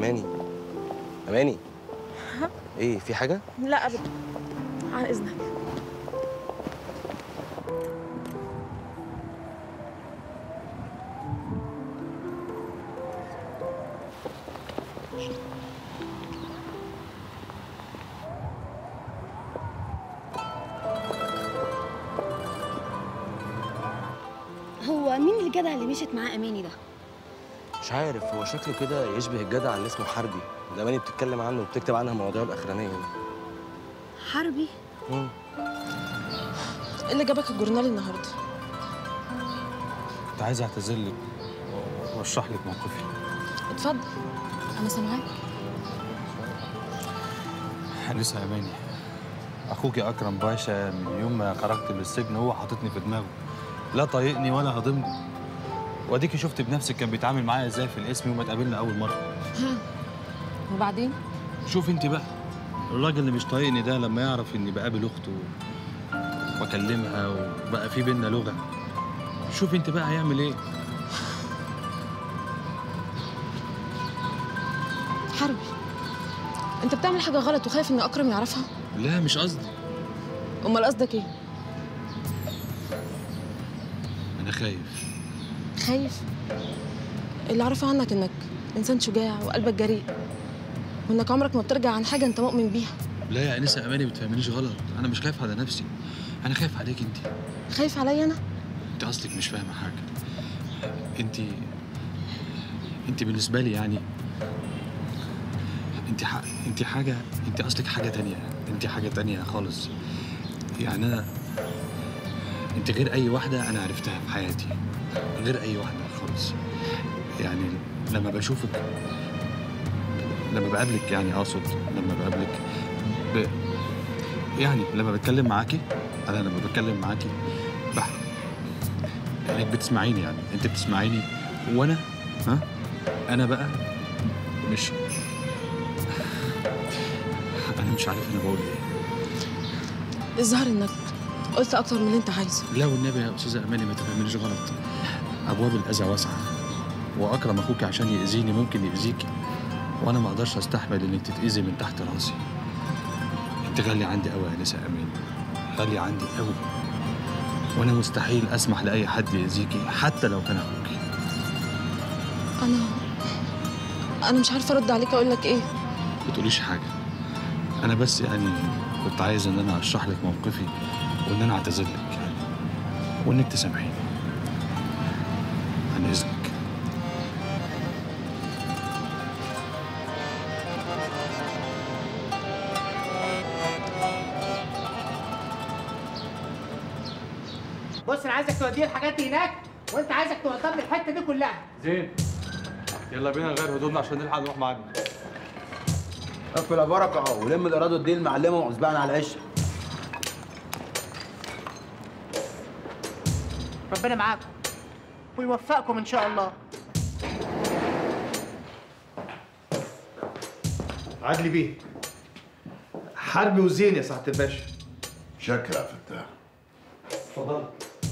اماني اماني ايه في حاجه لا ابدا عن اذنك هو مين الجدع اللي مشيت معاه اماني ده مش عارف هو شكله كده يشبه الجدع اللي اسمه حربي اللي اماني بتتكلم عنه وبتكتب عنها مواضيعه الاخرانيه دي حربي مم. ايه اللي جابك الجورنال النهارده كنت عايز اعتذر لك واشرح لك موقفي اتفضل انا سامعاك لسه اماني اخوك اكرم باشا من يوم ما خرجت من السجن هو حاططني في دماغه لا طايقني ولا هضمني واديكي شفت بنفسك كان بيتعامل معايا ازاي في الاسم يوم ما اتقابلنا اول مره وبعدين شوف انت بقى الراجل اللي مش طايقني ده لما يعرف اني بقابل اخته واكلمها وبقى في بينا لغه شوف انت بقى هيعمل ايه حربي انت بتعمل حاجه غلط وخايف ان اكرم يعرفها لا مش قصدي امال قصدك ايه انا خايف خايف اللي اعرفه عنك انك انسان شجاع وقلبك جريء وانك عمرك ما بترجع عن حاجه انت مؤمن بيها لا يا انسه اماني ما تفهمنيش غلط انا مش خايف على نفسي انا خايف عليك انت خايف عليا انا انت اصلك مش فاهمه حاجه انت انت بالنسبه لي يعني انت ح... انت حاجه انت اصلك حاجه تانية انت حاجه تانية خالص يعني انا انت غير اي واحده انا عرفتها في حياتي غير اي واحده خالص يعني لما بشوفك لما بقابلك يعني اقصد لما بقابلك ب... يعني لما بتكلم معاكي انا لما بتكلم معاكي بح... انك بتسمعيني يعني انت بتسمعيني وانا ها انا بقى مش انا مش عارف انا بقول ايه الظاهر انك قلت اكتر من اللي انت عايزه لا والنبي يا استاذه اماني ما تفهمنيش غلط ابواب الاذى واسعه واكرم اخوك عشان ياذيني ممكن ياذيكي وانا ما اقدرش استحمل انك تتاذي من تحت راسي انت غاليه عندي قوي يا نساء اماني غاليه عندي قوي وانا مستحيل اسمح لاي حد ياذيكي حتى لو كان اخوكي انا انا مش عارفه ارد عليك اقول لك ايه ما تقوليش حاجه انا بس يعني كنت عايز ان انا اشرح لك موقفي وان انا اعتذر لك يعني وانك تسامحيني عن اذنك بص انا عايزك توديه الحاجات دي هناك وانت عايزك توضب لي الحته دي كلها زين يلا بينا نغير هدومنا عشان نلحق نروح معانا قفل يا بركه اهو ولم الاراده دي المعلمه واسبقنا على العش ربنا معاكم ويوفقكم ان شاء الله عدلي بيه حربي وزين يا سعاده الباشا شكرا يا فتاح اتفضل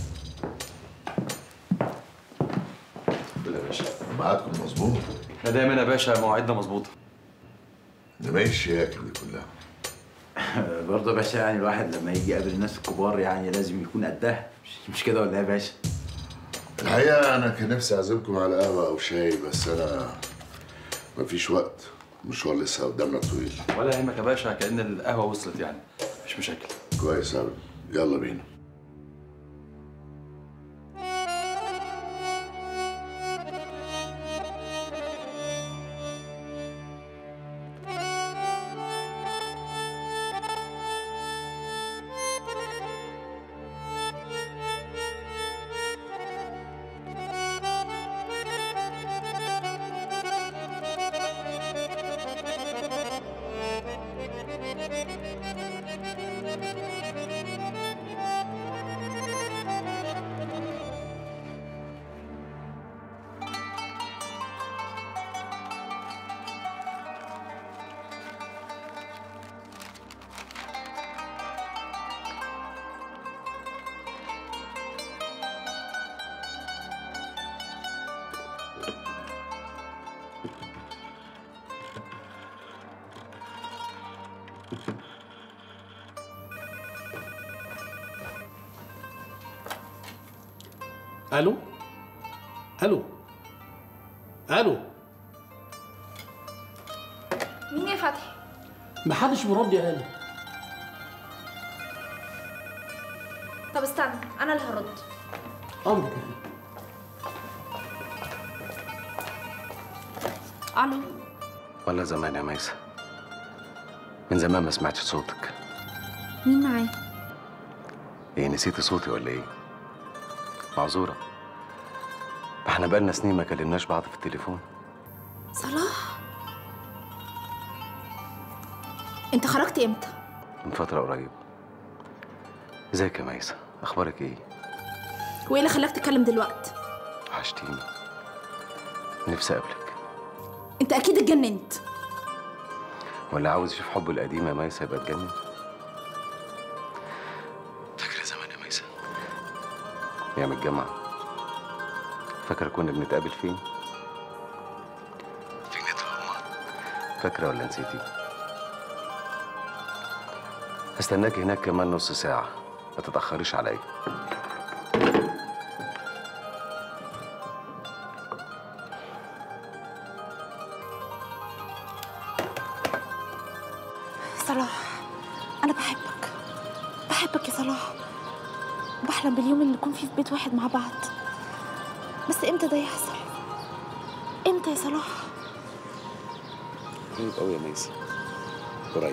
بلا يا باشا ميعادكم مظبوط احنا دايما يا باشا مواعيدنا مظبوطه ده ما الشياكه دي كلها برضه يا باشا يعني الواحد لما يجي يقابل الناس الكبار يعني لازم يكون قدها مش, مش كده ولا ايه يا باشا؟ الحقيقه انا كان نفسي اعزمكم على قهوه او شاي بس انا مفيش وقت المشوار لسه قدامنا طويل ولا يهمك يا باشا كأن القهوه وصلت يعني مش مشاكل كويس قوي يلا بينا الو الو الو مين يا فتحي؟ محدش بيرد يا هاني طب استنى انا اللي هرد امرك يا هاني الو ولا زمان يا ميسة من زمان ما سمعتش صوتك مين معايا؟ ايه نسيتي صوتي ولا ايه معذورة ما احنا بقالنا سنين ما كلمناش بعض في التليفون صلاح انت خرجت امتى؟ من فترة قريبة ازيك يا ميسة اخبارك ايه وايه اللي خلاك تتكلم دلوقتي؟ وحشتيني نفسي اقابلك انت اكيد اتجننت ولا عاوز يشوف حبه القديم يا ميسة يبقى اتجنن فاكرة زمان يا ميسة ايام الجامعة فاكرة كنا بنتقابل فين؟ في نادي الهرمان فاكرة ولا نسيتي؟ هستناك هناك كمان نص ساعة ما تتأخريش عليا صلاح انا بحبك بحبك يا صلاح بحلم باليوم اللي نكون فيه في بيت واحد مع بعض بس امتى ده يحصل امتى يا صلاح قريب قوي يا ميسة قريب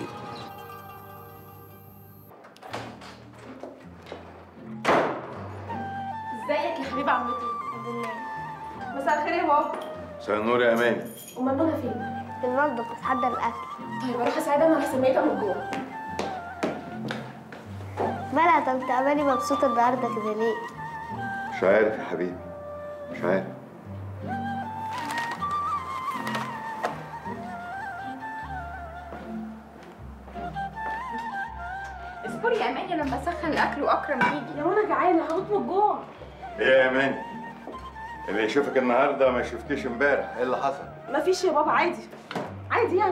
ازيك يا حبيب عمتي الحمد لله مساء الخير يا بابا مساء النور يا اماني امال منى فين في المطبخ بتحضر الاكل طيب اروح اساعدها انا سميتها من جوه مالها طنط اماني مبسوطه النهارده كده ليه مش عارف يا حبيبي مش عارف اصبري يا اماني لما اسخن الاكل واكرم يجي يا وانا جعانه هموت من الجوع ايه يا اماني اللي يشوفك النهارده ما شفتيش امبارح ايه اللي حصل مفيش يا بابا عادي عادي يعني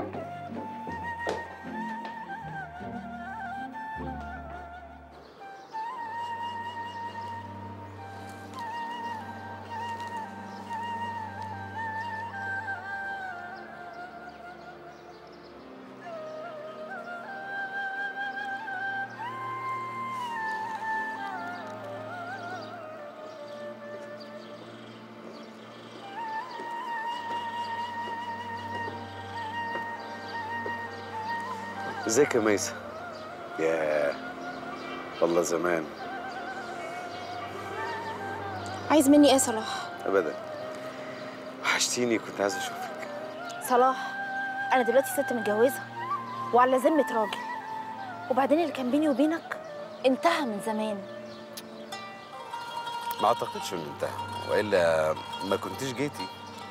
ازيك يا ميسة يا والله زمان عايز مني ايه يا صلاح ابدا وحشتيني كنت عايز اشوفك صلاح انا دلوقتي ست متجوزه وعلى ذمه راجل وبعدين اللي كان بيني وبينك انتهى من زمان ما اعتقدش انه انتهى والا ما كنتش جيتي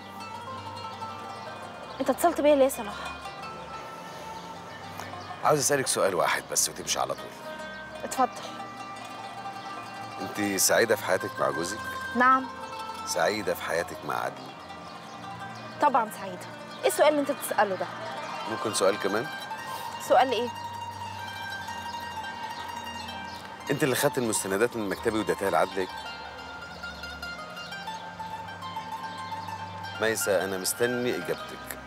انت اتصلت بيا ليه يا صلاح عاوز اسالك سؤال واحد بس وتمشي على طول اتفضل انت سعيده في حياتك مع جوزك نعم سعيده في حياتك مع عدلي طبعا سعيده ايه السؤال اللي انت بتساله ده ممكن سؤال كمان سؤال ايه انت اللي خدت المستندات من مكتبي واديتها لعدلك ميسة انا مستني اجابتك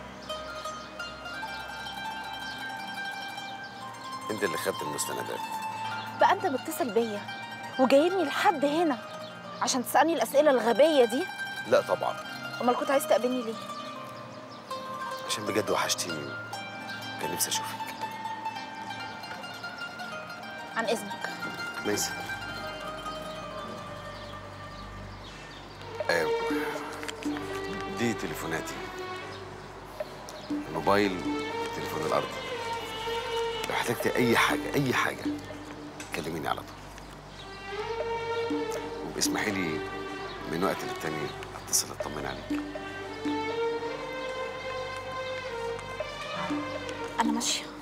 انت اللي خدت المستندات بقى انت متصل بيا وجايبني لحد هنا عشان تسالني الاسئله الغبيه دي لا طبعا امال كنت عايز تقابلني ليه عشان بجد وحشتيني كان نفسي اشوفك عن اذنك ميسة آه، دي تليفوناتي الموبايل التليفون الارضي لو احتجت اي حاجه اي حاجه كلميني على طول وباسمحي لي من وقت للتاني اتصل اطمن عليك انا ماشيه